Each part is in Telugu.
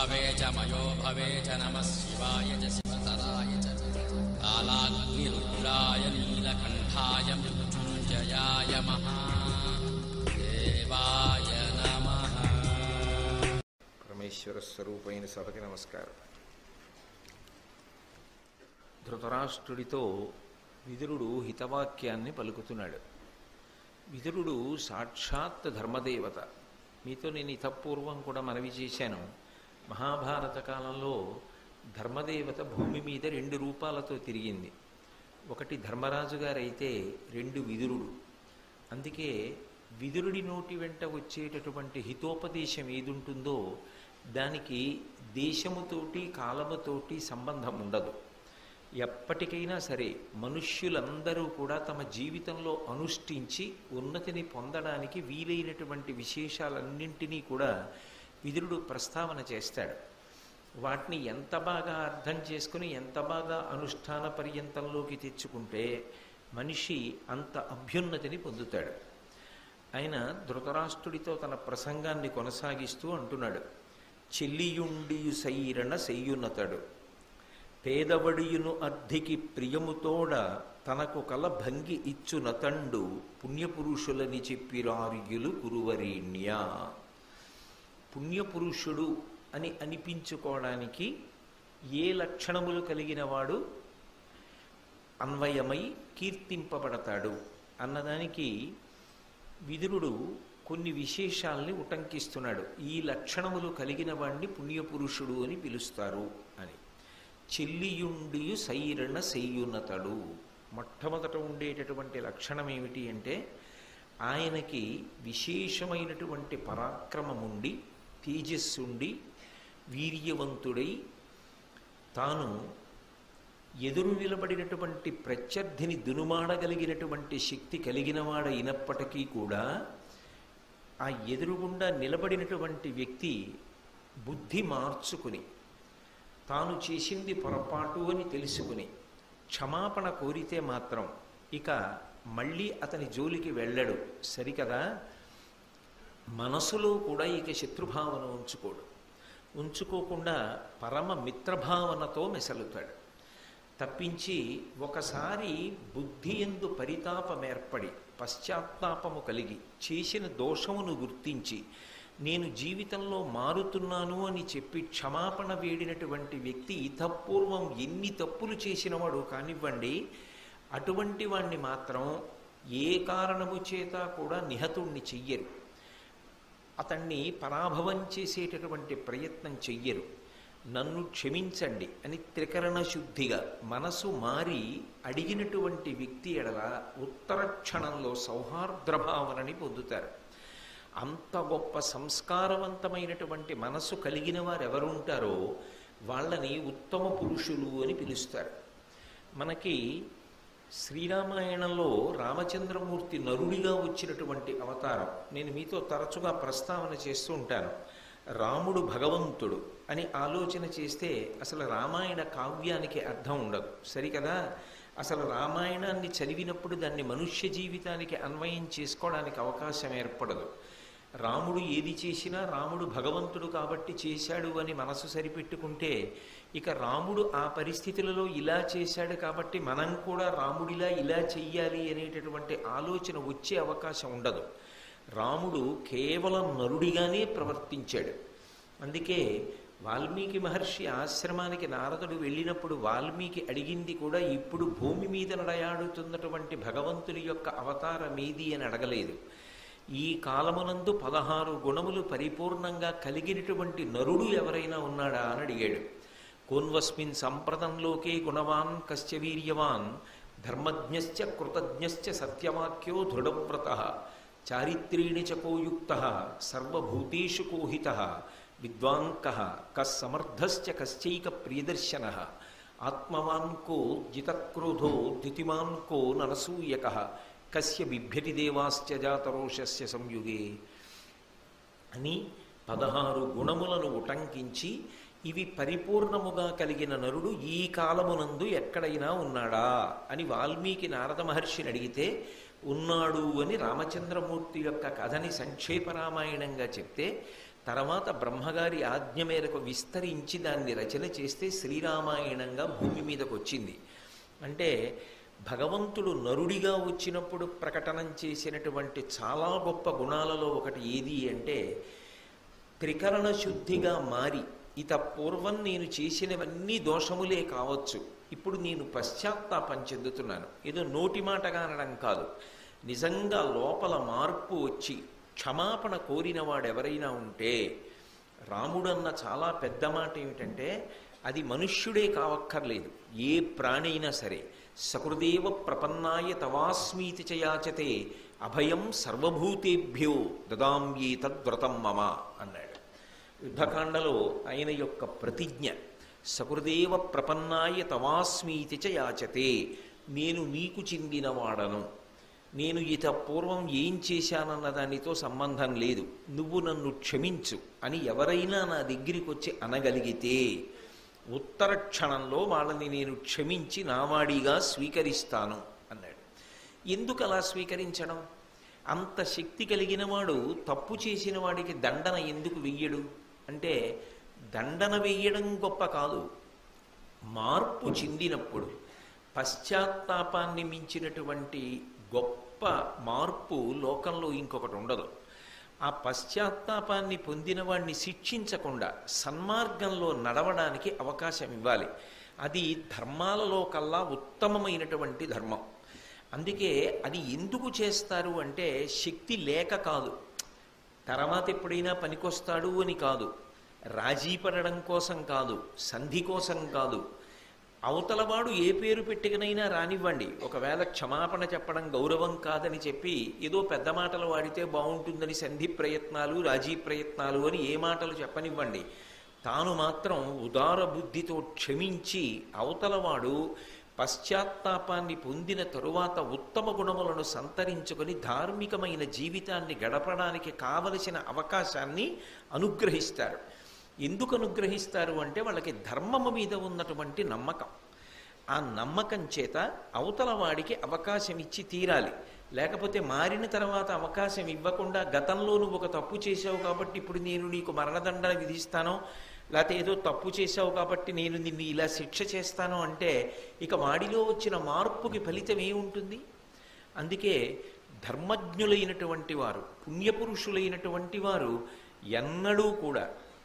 भवे च मयो भवे च नमः शिवाय च शिवतराय च कालाग्निरुद्राय नीलकण्ठाय मृत्युञ्जयाय महादेवाय नमः పరమేశ్వర స్వరూపైన సభకి నమస్కారం ధృతరాష్ట్రుడితో విదురుడు హితవాక్యాన్ని పలుకుతున్నాడు విదురుడు సాక్షాత్ ధర్మదేవత మీతో నేను ఇతపూర్వం కూడా మనవి చేశాను మహాభారత కాలంలో ధర్మదేవత భూమి మీద రెండు రూపాలతో తిరిగింది ఒకటి ధర్మరాజు గారైతే రెండు విదురుడు అందుకే విదురుడి నోటి వెంట వచ్చేటటువంటి హితోపదేశం ఏదుంటుందో దానికి దేశముతోటి కాలముతోటి సంబంధం ఉండదు ఎప్పటికైనా సరే మనుష్యులందరూ కూడా తమ జీవితంలో అనుష్ఠించి ఉన్నతిని పొందడానికి వీలైనటువంటి విశేషాలన్నింటినీ కూడా విదురుడు ప్రస్తావన చేస్తాడు వాటిని ఎంత బాగా అర్థం చేసుకుని ఎంత బాగా అనుష్ఠాన పర్యంతంలోకి తెచ్చుకుంటే మనిషి అంత అభ్యున్నతిని పొందుతాడు ఆయన ధృతరాష్ట్రుడితో తన ప్రసంగాన్ని కొనసాగిస్తూ అంటున్నాడు చెల్లియుండియు సైరణ సెయ్యునతడు పేదవడియును అర్ధికి ప్రియముతోడ తనకు కల భంగి ఇచ్చునతండు పుణ్యపురుషులని చెప్పిరార్యులు కురువరీణ్య పుణ్యపురుషుడు అని అనిపించుకోవడానికి ఏ లక్షణములు కలిగిన వాడు అన్వయమై కీర్తింపబడతాడు అన్నదానికి విదురుడు కొన్ని విశేషాల్ని ఉటంకిస్తున్నాడు ఈ లక్షణములు కలిగిన వాణ్ణి పుణ్యపురుషుడు అని పిలుస్తారు అని చెల్లియుండియు సైరణ సెయ్యునతడు మొట్టమొదట ఉండేటటువంటి లక్షణం ఏమిటి అంటే ఆయనకి విశేషమైనటువంటి పరాక్రమముండి తేజస్సుండి వీర్యవంతుడై తాను ఎదురు నిలబడినటువంటి ప్రత్యర్థిని దునుమాడగలిగినటువంటి శక్తి కలిగినవాడైనప్పటికీ కూడా ఆ ఎదురుగుండా నిలబడినటువంటి వ్యక్తి బుద్ధి మార్చుకుని తాను చేసింది పొరపాటు అని తెలుసుకుని క్షమాపణ కోరితే మాత్రం ఇక మళ్ళీ అతని జోలికి వెళ్ళడు సరికదా మనసులో కూడా ఇక శత్రుభావన ఉంచుకోడు ఉంచుకోకుండా పరమ మిత్రభావనతో మెసలుతాడు తప్పించి ఒకసారి బుద్ధి ఎందు పరితాపం ఏర్పడి పశ్చాత్తాపము కలిగి చేసిన దోషమును గుర్తించి నేను జీవితంలో మారుతున్నాను అని చెప్పి క్షమాపణ వేడినటువంటి వ్యక్తి ఇతపూర్వం ఎన్ని తప్పులు చేసినవాడు కానివ్వండి అటువంటి వాణ్ణి మాత్రం ఏ కారణము చేత కూడా నిహతుణ్ణి చెయ్యరు అతన్ని పరాభవం చేసేటటువంటి ప్రయత్నం చెయ్యరు నన్ను క్షమించండి అని త్రికరణ శుద్ధిగా మనసు మారి అడిగినటువంటి వ్యక్తి ఎడల ఉత్తర క్షణంలో సౌహార్ద్రభావనని పొందుతారు అంత గొప్ప సంస్కారవంతమైనటువంటి మనసు కలిగిన వారు ఎవరుంటారో వాళ్ళని ఉత్తమ పురుషులు అని పిలుస్తారు మనకి శ్రీరామాయణంలో రామచంద్రమూర్తి నరుడిగా వచ్చినటువంటి అవతారం నేను మీతో తరచుగా ప్రస్తావన చేస్తూ ఉంటాను రాముడు భగవంతుడు అని ఆలోచన చేస్తే అసలు రామాయణ కావ్యానికి అర్థం ఉండదు సరికదా అసలు రామాయణాన్ని చదివినప్పుడు దాన్ని మనుష్య జీవితానికి అన్వయం చేసుకోవడానికి అవకాశం ఏర్పడదు రాముడు ఏది చేసినా రాముడు భగవంతుడు కాబట్టి చేశాడు అని మనసు సరిపెట్టుకుంటే ఇక రాముడు ఆ పరిస్థితులలో ఇలా చేశాడు కాబట్టి మనం కూడా రాముడిలా ఇలా చెయ్యాలి అనేటటువంటి ఆలోచన వచ్చే అవకాశం ఉండదు రాముడు కేవలం నరుడిగానే ప్రవర్తించాడు అందుకే వాల్మీకి మహర్షి ఆశ్రమానికి నారదుడు వెళ్ళినప్పుడు వాల్మీకి అడిగింది కూడా ఇప్పుడు భూమి మీద నడయాడుతున్నటువంటి భగవంతుని యొక్క అవతారం ఏది అని అడగలేదు ఈ కాలమునందు పదహారు గుణములు పరిపూర్ణంగా కలిగినటువంటి నరుడు ఎవరైనా ఉన్నాడా అని అడిగాడు కోన్వస్మిన్ సంప్రదంలోకే గుణవాన్ కశ్చ వీర్యవాన్ ధర్మజ్ఞశ్చ కృతజ్ఞశ్చ సత్యవాక్యో దృఢవ్రత చారిత్రీణి చకోయుక్త సర్వభూతేషు కోహిత విద్వాంక కస్సమర్థశ్చ కశ్చైక ప్రియదర్శన ఆత్మవాన్ కో జితక్రోధో ద్యుతిమాన్ కో ననసూయక కస్య బిభ్యతి దేవాశ్చ జాతరోషస్య సంయుగే అని పదహారు గుణములను ఉటంకించి ఇవి పరిపూర్ణముగా కలిగిన నరుడు ఈ కాలమునందు ఎక్కడైనా ఉన్నాడా అని వాల్మీకి నారద మహర్షిని అడిగితే ఉన్నాడు అని రామచంద్రమూర్తి యొక్క కథని సంక్షేప రామాయణంగా చెప్తే తర్వాత బ్రహ్మగారి ఆజ్ఞ మేరకు విస్తరించి దాన్ని రచన చేస్తే శ్రీరామాయణంగా భూమి మీదకు వచ్చింది అంటే భగవంతుడు నరుడిగా వచ్చినప్పుడు ప్రకటనం చేసినటువంటి చాలా గొప్ప గుణాలలో ఒకటి ఏది అంటే త్రికరణ శుద్ధిగా మారి ఇత పూర్వం నేను చేసినవన్నీ దోషములే కావచ్చు ఇప్పుడు నేను పశ్చాత్తాపం చెందుతున్నాను ఏదో నోటి మాటగా అనడం కాదు నిజంగా లోపల మార్పు వచ్చి క్షమాపణ కోరిన వాడెవరైనా ఉంటే రాముడన్న చాలా పెద్ద మాట ఏమిటంటే అది మనుష్యుడే కావక్కర్లేదు ఏ ప్రాణి అయినా సరే సకృదేవ ప్రపన్నాయ తవాస్మీతి చయాచతే అభయం సర్వభూతేభ్యో దదాంయే తద్వ్రతం మమ అన్నాడు యుద్ధకాండలో ఆయన యొక్క ప్రతిజ్ఞ సకృదేవ ప్రపన్నాయ తవాస్మీతి చ యాచతే నేను నీకు చెందినవాడను నేను ఇత పూర్వం ఏం చేశానన్న దానితో సంబంధం లేదు నువ్వు నన్ను క్షమించు అని ఎవరైనా నా దగ్గరికి వచ్చి అనగలిగితే ఉత్తర క్షణంలో వాళ్ళని నేను క్షమించి నావాడిగా స్వీకరిస్తాను అన్నాడు ఎందుకు అలా స్వీకరించడం అంత శక్తి కలిగిన వాడు తప్పు చేసిన వాడికి దండన ఎందుకు వెయ్యడు అంటే దండన వెయ్యడం గొప్ప కాదు మార్పు చెందినప్పుడు పశ్చాత్తాపాన్ని మించినటువంటి గొప్ప మార్పు లోకంలో ఇంకొకటి ఉండదు ఆ పశ్చాత్తాపాన్ని పొందిన వాడిని శిక్షించకుండా సన్మార్గంలో నడవడానికి అవకాశం ఇవ్వాలి అది ధర్మాలలో కల్లా ఉత్తమమైనటువంటి ధర్మం అందుకే అది ఎందుకు చేస్తారు అంటే శక్తి లేక కాదు తర్వాత ఎప్పుడైనా పనికొస్తాడు అని కాదు రాజీ పడడం కోసం కాదు సంధి కోసం కాదు అవతలవాడు ఏ పేరు పెట్టికనైనా రానివ్వండి ఒకవేళ క్షమాపణ చెప్పడం గౌరవం కాదని చెప్పి ఏదో పెద్ద మాటలు వాడితే బాగుంటుందని సంధి ప్రయత్నాలు రాజీ ప్రయత్నాలు అని ఏ మాటలు చెప్పనివ్వండి తాను మాత్రం ఉదార బుద్ధితో క్షమించి అవతలవాడు పశ్చాత్తాపాన్ని పొందిన తరువాత ఉత్తమ గుణములను సంతరించుకొని ధార్మికమైన జీవితాన్ని గడపడానికి కావలసిన అవకాశాన్ని అనుగ్రహిస్తారు ఎందుకు అనుగ్రహిస్తారు అంటే వాళ్ళకి ధర్మము మీద ఉన్నటువంటి నమ్మకం ఆ నమ్మకం చేత అవతల వాడికి అవకాశం ఇచ్చి తీరాలి లేకపోతే మారిన తర్వాత అవకాశం ఇవ్వకుండా గతంలో నువ్వు ఒక తప్పు చేసావు కాబట్టి ఇప్పుడు నేను నీకు మరణదండ విధిస్తాను లేకపోతే ఏదో తప్పు చేశావు కాబట్టి నేను నిన్ను ఇలా శిక్ష చేస్తాను అంటే ఇక వాడిలో వచ్చిన మార్పుకి ఫలితం ఏముంటుంది అందుకే ధర్మజ్ఞులైనటువంటి వారు పుణ్యపురుషులైనటువంటి వారు ఎన్నడూ కూడా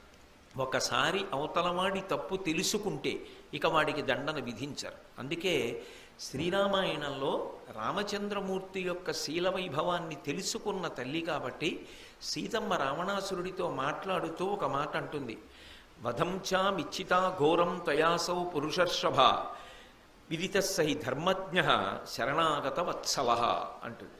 ఒకసారి అవతలవాడి తప్పు తెలుసుకుంటే ఇక వాడికి దండన విధించరు అందుకే శ్రీరామాయణంలో రామచంద్రమూర్తి యొక్క శీల వైభవాన్ని తెలుసుకున్న తల్లి కాబట్టి సీతమ్మ రావణాసురుడితో మాట్లాడుతూ ఒక మాట అంటుంది వధంచా మిచ్చితా ఘోరం తయాసౌ పురుషర్షభ విదిత సహి ధర్మజ్ఞ శరణాగత వత్సల అంటుంది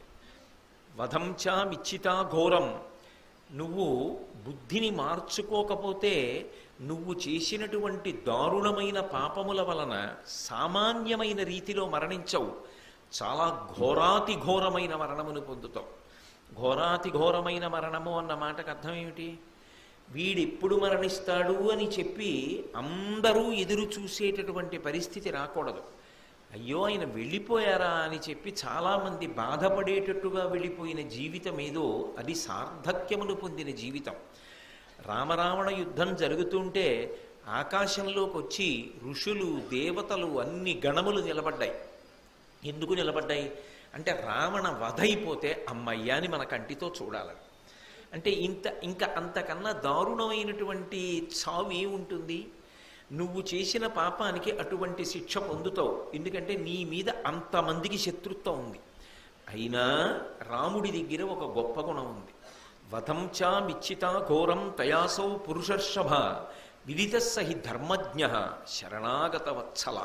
వధంచా మిచ్చితా ఘోరం నువ్వు బుద్ధిని మార్చుకోకపోతే నువ్వు చేసినటువంటి దారుణమైన పాపముల వలన సామాన్యమైన రీతిలో మరణించవు చాలా ఘోరాతి ఘోరమైన మరణమును పొందుతావు ఘోరాతి ఘోరమైన మరణము అన్న మాటకు అర్థం ఏమిటి వీడెప్పుడు మరణిస్తాడు అని చెప్పి అందరూ ఎదురు చూసేటటువంటి పరిస్థితి రాకూడదు అయ్యో ఆయన వెళ్ళిపోయారా అని చెప్పి చాలామంది బాధపడేటట్టుగా వెళ్ళిపోయిన జీవితం ఏదో అది సార్థక్యమును పొందిన జీవితం రామరావణ యుద్ధం జరుగుతుంటే ఆకాశంలోకి వచ్చి ఋషులు దేవతలు అన్ని గణములు నిలబడ్డాయి ఎందుకు నిలబడ్డాయి అంటే రావణ వధ అయిపోతే అమ్మయ్య అని మన కంటితో చూడాలని అంటే ఇంత ఇంకా అంతకన్నా దారుణమైనటువంటి చావు ఏముంటుంది నువ్వు చేసిన పాపానికి అటువంటి శిక్ష పొందుతావు ఎందుకంటే నీ మీద అంతమందికి శత్రుత్వం ఉంది అయినా రాముడి దగ్గర ఒక గొప్ప గుణం ఉంది వధంచా మిచ్చితా ఘోరం తయాసౌ పురుషర్షభ విదిత సహి ధర్మజ్ఞ శరణాగత వత్సల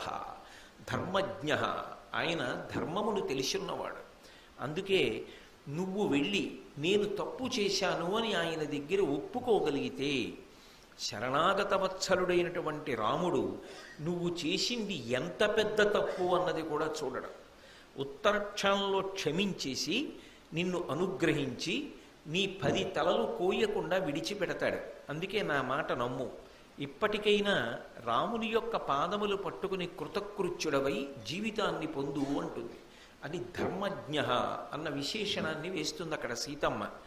ధర్మజ్ఞ ఆయన ధర్మమును తెలిసిన్నవాడు అందుకే నువ్వు వెళ్ళి నేను తప్పు చేశాను అని ఆయన దగ్గర ఒప్పుకోగలిగితే శరణాగత వత్సలుడైనటువంటి రాముడు నువ్వు చేసింది ఎంత పెద్ద తప్పు అన్నది కూడా చూడడం ఉత్తరక్షణంలో క్షమించేసి నిన్ను అనుగ్రహించి నీ పది తలలు కోయకుండా విడిచిపెడతాడు అందుకే నా మాట నమ్ము ఇప్పటికైనా రాముని యొక్క పాదములు పట్టుకుని కృతకృత్యుడవై జీవితాన్ని పొందు అంటుంది అది ధర్మజ్ఞ అన్న విశేషణాన్ని వేస్తుంది అక్కడ సీతమ్మ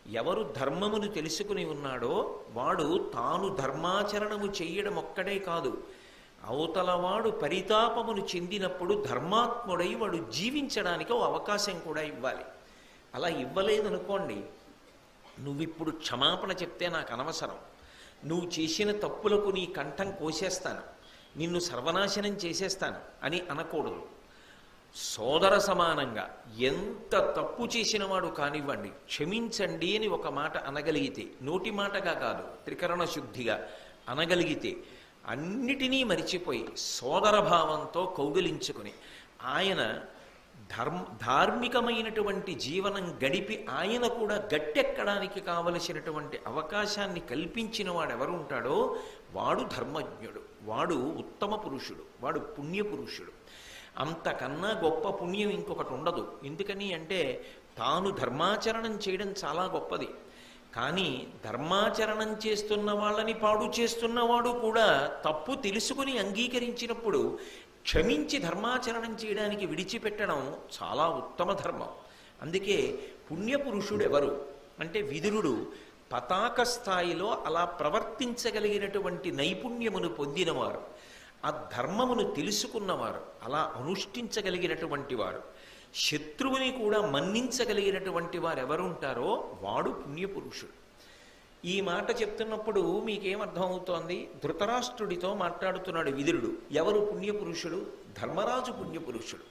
ఎవరు ధర్మమును తెలుసుకుని ఉన్నాడో వాడు తాను ధర్మాచరణము చెయ్యడం ఒక్కడే కాదు అవతలవాడు పరితాపమును చెందినప్పుడు ధర్మాత్ముడై వాడు జీవించడానికి ఓ అవకాశం కూడా ఇవ్వాలి అలా ఇవ్వలేదనుకోండి నువ్విప్పుడు క్షమాపణ చెప్తే నాకు అనవసరం నువ్వు చేసిన తప్పులకు నీ కంఠం కోసేస్తాను నిన్ను సర్వనాశనం చేసేస్తాను అని అనకూడదు సోదర సమానంగా ఎంత తప్పు చేసిన వాడు కానివ్వండి క్షమించండి అని ఒక మాట అనగలిగితే నోటి మాటగా కాదు త్రికరణ శుద్ధిగా అనగలిగితే అన్నిటినీ మరిచిపోయి సోదర భావంతో కౌగిలించుకుని ఆయన ధర్మ ధార్మికమైనటువంటి జీవనం గడిపి ఆయన కూడా గట్టెక్కడానికి కావలసినటువంటి అవకాశాన్ని కల్పించిన వాడు ఎవరు ఉంటాడో వాడు ధర్మజ్ఞుడు వాడు ఉత్తమ పురుషుడు వాడు పుణ్య పురుషుడు అంతకన్నా గొప్ప పుణ్యం ఇంకొకటి ఉండదు ఎందుకని అంటే తాను ధర్మాచరణం చేయడం చాలా గొప్పది కానీ ధర్మాచరణం చేస్తున్న వాళ్ళని పాడు చేస్తున్నవాడు కూడా తప్పు తెలుసుకుని అంగీకరించినప్పుడు క్షమించి ధర్మాచరణం చేయడానికి విడిచిపెట్టడం చాలా ఉత్తమ ధర్మం అందుకే పుణ్యపురుషుడు ఎవరు అంటే విదురుడు పతాక స్థాయిలో అలా ప్రవర్తించగలిగినటువంటి నైపుణ్యమును పొందినవారు ఆ ధర్మమును తెలుసుకున్నవారు అలా అనుష్ఠించగలిగినటువంటి వారు శత్రువుని కూడా మన్నించగలిగినటువంటి వారు ఎవరుంటారో వాడు పుణ్యపురుషుడు ఈ మాట చెప్తున్నప్పుడు మీకేమర్థం అవుతోంది ధృతరాష్ట్రుడితో మాట్లాడుతున్నాడు విదురుడు ఎవరు పుణ్యపురుషుడు ధర్మరాజు పుణ్యపురుషుడు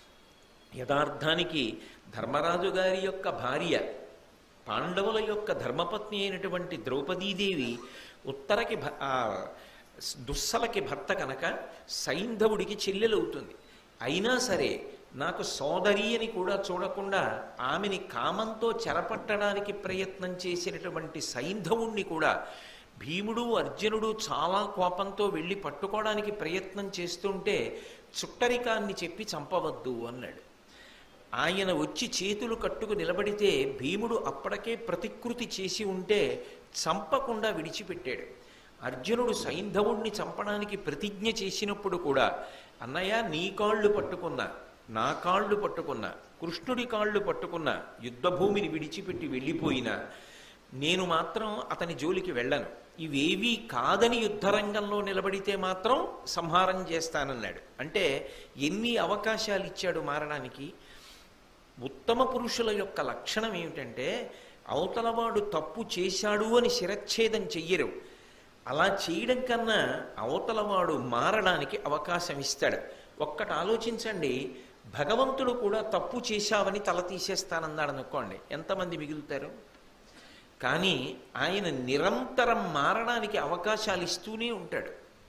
యథార్థానికి ధర్మరాజు గారి యొక్క భార్య పాండవుల యొక్క ధర్మపత్ని అయినటువంటి ద్రౌపదీదేవి ఉత్తరకి భ- ఆ దుస్సలకి భర్త కనుక సైంధవుడికి చెల్లెలవుతుంది అయినా సరే నాకు సోదరి అని కూడా చూడకుండా ఆమెని కామంతో చెరపట్టడానికి ప్రయత్నం చేసినటువంటి సైంధవుణ్ణి కూడా భీముడు అర్జునుడు చాలా కోపంతో వెళ్ళి పట్టుకోవడానికి ప్రయత్నం చేస్తుంటే చుట్టరికాన్ని చెప్పి చంపవద్దు అన్నాడు ఆయన వచ్చి చేతులు కట్టుకు నిలబడితే భీముడు అప్పటికే ప్రతికృతి చేసి ఉంటే చంపకుండా విడిచిపెట్టాడు అర్జునుడు సైంధవుణ్ణి చంపడానికి ప్రతిజ్ఞ చేసినప్పుడు కూడా అన్నయ్య నీ కాళ్ళు పట్టుకున్నా నా కాళ్ళు పట్టుకున్నా కృష్ణుడి కాళ్ళు పట్టుకున్నా యుద్ధభూమిని విడిచిపెట్టి వెళ్ళిపోయినా నేను మాత్రం అతని జోలికి వెళ్ళను ఇవేవీ కాదని యుద్ధరంగంలో నిలబడితే మాత్రం సంహారం చేస్తానన్నాడు అంటే ఎన్ని అవకాశాలు ఇచ్చాడు మారడానికి ఉత్తమ పురుషుల యొక్క లక్షణం ఏమిటంటే అవతలవాడు తప్పు చేశాడు అని శిరచ్ఛేదం చెయ్యరు అలా చేయడం కన్నా అవతలవాడు మారడానికి అవకాశం ఇస్తాడు ఒక్కటి ఆలోచించండి భగవంతుడు కూడా తప్పు చేశావని తల తీసేస్తానన్నాడు అనుకోండి ఎంతమంది మిగులుతారు కానీ ఆయన నిరంతరం మారడానికి అవకాశాలు ఇస్తూనే ఉంటాడు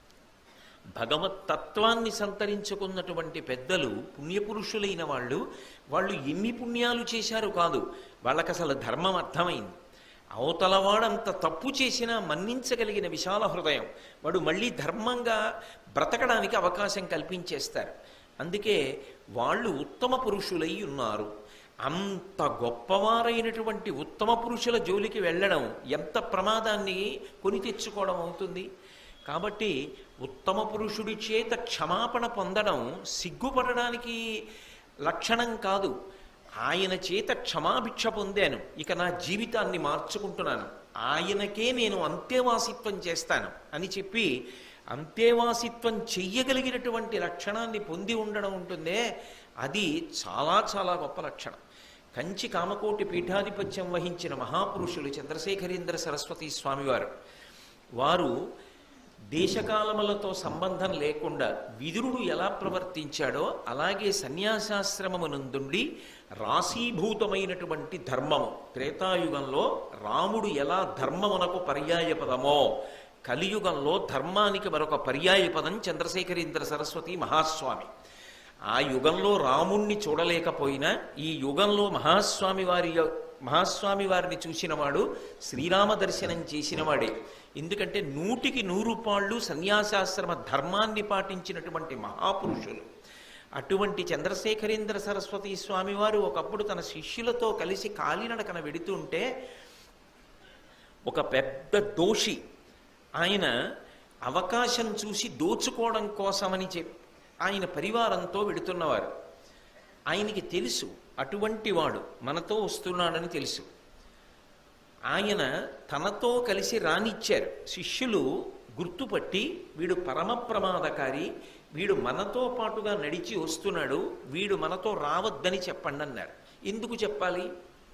భగవత్ తత్వాన్ని సంతరించుకున్నటువంటి పెద్దలు పుణ్యపురుషులైన వాళ్ళు వాళ్ళు ఎన్ని పుణ్యాలు చేశారు కాదు వాళ్ళకి అసలు ధర్మం అర్థమైంది అవతలవాడంత తప్పు చేసినా మన్నించగలిగిన విశాల హృదయం వాడు మళ్ళీ ధర్మంగా బ్రతకడానికి అవకాశం కల్పించేస్తారు అందుకే వాళ్ళు ఉత్తమ పురుషులై ఉన్నారు అంత గొప్పవారైనటువంటి ఉత్తమ పురుషుల జోలికి వెళ్ళడం ఎంత ప్రమాదాన్ని కొని తెచ్చుకోవడం అవుతుంది కాబట్టి ఉత్తమ పురుషుడి చేత క్షమాపణ పొందడం సిగ్గుపడడానికి లక్షణం కాదు ఆయన చేత క్షమాభిక్ష పొందాను ఇక నా జీవితాన్ని మార్చుకుంటున్నాను ఆయనకే నేను అంతేవాసిత్వం చేస్తాను అని చెప్పి అంతేవాసిత్వం చెయ్యగలిగినటువంటి లక్షణాన్ని పొంది ఉండడం ఉంటుందే అది చాలా చాలా గొప్ప లక్షణం కంచి కామకోటి పీఠాధిపత్యం వహించిన మహాపురుషులు చంద్రశేఖరేంద్ర సరస్వతి స్వామివారు వారు దేశకాలములతో సంబంధం లేకుండా విదురుడు ఎలా ప్రవర్తించాడో అలాగే సన్యాసాశ్రమమునందుండి రాశీభూతమైనటువంటి ధర్మము త్రేతాయుగంలో రాముడు ఎలా ధర్మమునకు పర్యాయపదమో కలియుగంలో ధర్మానికి మరొక పర్యాయపదం చంద్రశేఖరేంద్ర సరస్వతి మహాస్వామి ఆ యుగంలో రాముణ్ణి చూడలేకపోయినా ఈ యుగంలో మహాస్వామి వారి యొ- మహాస్వామి వారిని చూసినవాడు శ్రీరామ దర్శనం చేసినవాడే ఎందుకంటే నూటికి నూరు పాళ్ళు సన్యాసాశ్రమ ధర్మాన్ని పాటించినటువంటి మహాపురుషులు అటువంటి చంద్రశేఖరేంద్ర సరస్వతి స్వామివారు ఒకప్పుడు తన శిష్యులతో కలిసి కాలినడకన వెడుతుంటే ఒక పెద్ద దోషి ఆయన అవకాశం చూసి దోచుకోవడం కోసమని చెప్పి ఆయన పరివారంతో వెడుతున్నవారు ఆయనకి తెలుసు అటువంటి వాడు మనతో వస్తున్నాడని తెలుసు ఆయన తనతో కలిసి రానిచ్చారు శిష్యులు గుర్తుపట్టి వీడు పరమ ప్రమాదకారి వీడు మనతో పాటుగా నడిచి వస్తున్నాడు వీడు మనతో రావద్దని చెప్పండి అన్నారు ఎందుకు చెప్పాలి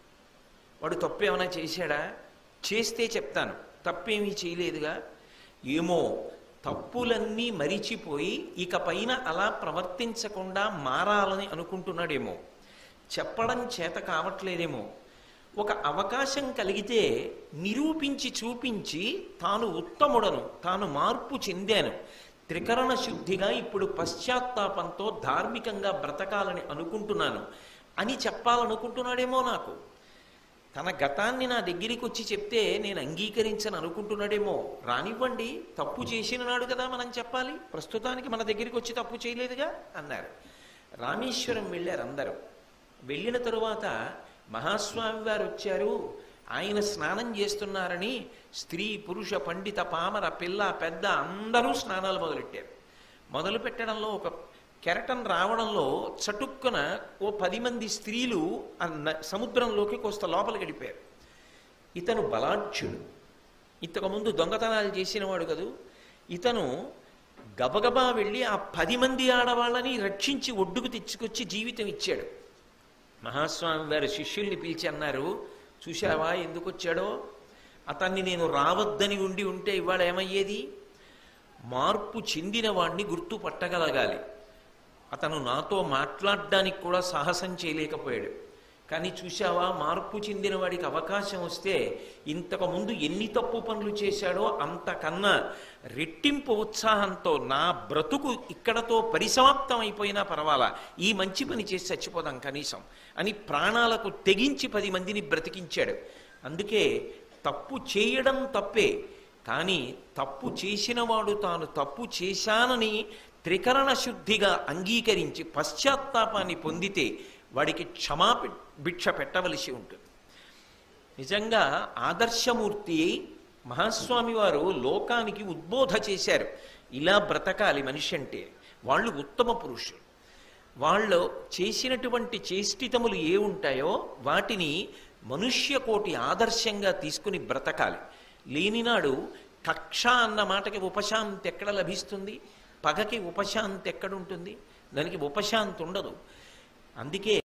వాడు తప్పు ఏమైనా చేశాడా చేస్తే చెప్తాను తప్పేమీ చేయలేదుగా ఏమో తప్పులన్నీ మరిచిపోయి ఇక పైన అలా ప్రవర్తించకుండా మారాలని అనుకుంటున్నాడేమో చెప్పడం చేత కావట్లేదేమో ఒక అవకాశం కలిగితే నిరూపించి చూపించి తాను ఉత్తముడను తాను మార్పు చెందాను త్రికరణ శుద్ధిగా ఇప్పుడు పశ్చాత్తాపంతో ధార్మికంగా బ్రతకాలని అనుకుంటున్నాను అని చెప్పాలనుకుంటున్నాడేమో నాకు తన గతాన్ని నా దగ్గరికి వచ్చి చెప్తే నేను అంగీకరించను అనుకుంటున్నాడేమో రానివ్వండి తప్పు చేసిన నాడు కదా మనం చెప్పాలి ప్రస్తుతానికి మన దగ్గరికి వచ్చి తప్పు చేయలేదుగా అన్నారు రామేశ్వరం వెళ్ళారు అందరూ వెళ్ళిన తరువాత మహాస్వామి వారు వచ్చారు ఆయన స్నానం చేస్తున్నారని స్త్రీ పురుష పండిత పామర పిల్ల పెద్ద అందరూ స్నానాలు మొదలెట్టారు మొదలు పెట్టడంలో ఒక కెరటం రావడంలో చటుక్కున ఓ పది మంది స్త్రీలు ఆ న- సముద్రంలోకి కోస్త లోపల గడిపారు ఇతను బలాఢ్యుడు ఇంతకుముందు దొంగతనాలు చేసినవాడు కదూ ఇతను గబగబా వెళ్ళి ఆ పది మంది ఆడవాళ్ళని రక్షించి ఒడ్డుకు తెచ్చుకొచ్చి జీవితం ఇచ్చాడు మహాస్వామి వారి శిష్యుల్ని పిలిచి అన్నారు చూశావా ఎందుకు వచ్చాడో అతన్ని నేను రావద్దని ఉండి ఉంటే ఇవాళ ఏమయ్యేది మార్పు చెందిన వాణ్ణి గుర్తుపట్టగలగాలి అతను నాతో మాట్లాడడానికి కూడా సాహసం చేయలేకపోయాడు కానీ చూశావా మార్పు చెందిన వాడికి అవకాశం వస్తే ఇంతకు ముందు ఎన్ని తప్పు పనులు చేశాడో అంతకన్నా రెట్టింపు ఉత్సాహంతో నా బ్రతుకు ఇక్కడతో పరిసమాప్తం అయిపోయినా పర్వాలా ఈ మంచి పని చేసి చచ్చిపోదాం కనీసం అని ప్రాణాలకు తెగించి పది మందిని బ్రతికించాడు అందుకే తప్పు చేయడం తప్పే కానీ తప్పు చేసినవాడు తాను తప్పు చేశానని త్రికరణ శుద్ధిగా అంగీకరించి పశ్చాత్తాపాన్ని పొందితే వాడికి క్షమాపి భిక్ష పెట్టవలసి ఉంటుంది నిజంగా ఆదర్శమూర్తి మహాస్వామి వారు లోకానికి ఉద్బోధ చేశారు ఇలా బ్రతకాలి మనిషి అంటే వాళ్ళు ఉత్తమ పురుషులు వాళ్ళు చేసినటువంటి చేష్టితములు ఏ ఉంటాయో వాటిని మనుష్య కోటి ఆదర్శంగా తీసుకుని బ్రతకాలి లేనినాడు కక్ష అన్న మాటకి ఉపశాంతి ఎక్కడ లభిస్తుంది పగకి ఉపశాంతి ఎక్కడుంటుంది దానికి ఉపశాంతి ఉండదు అందుకే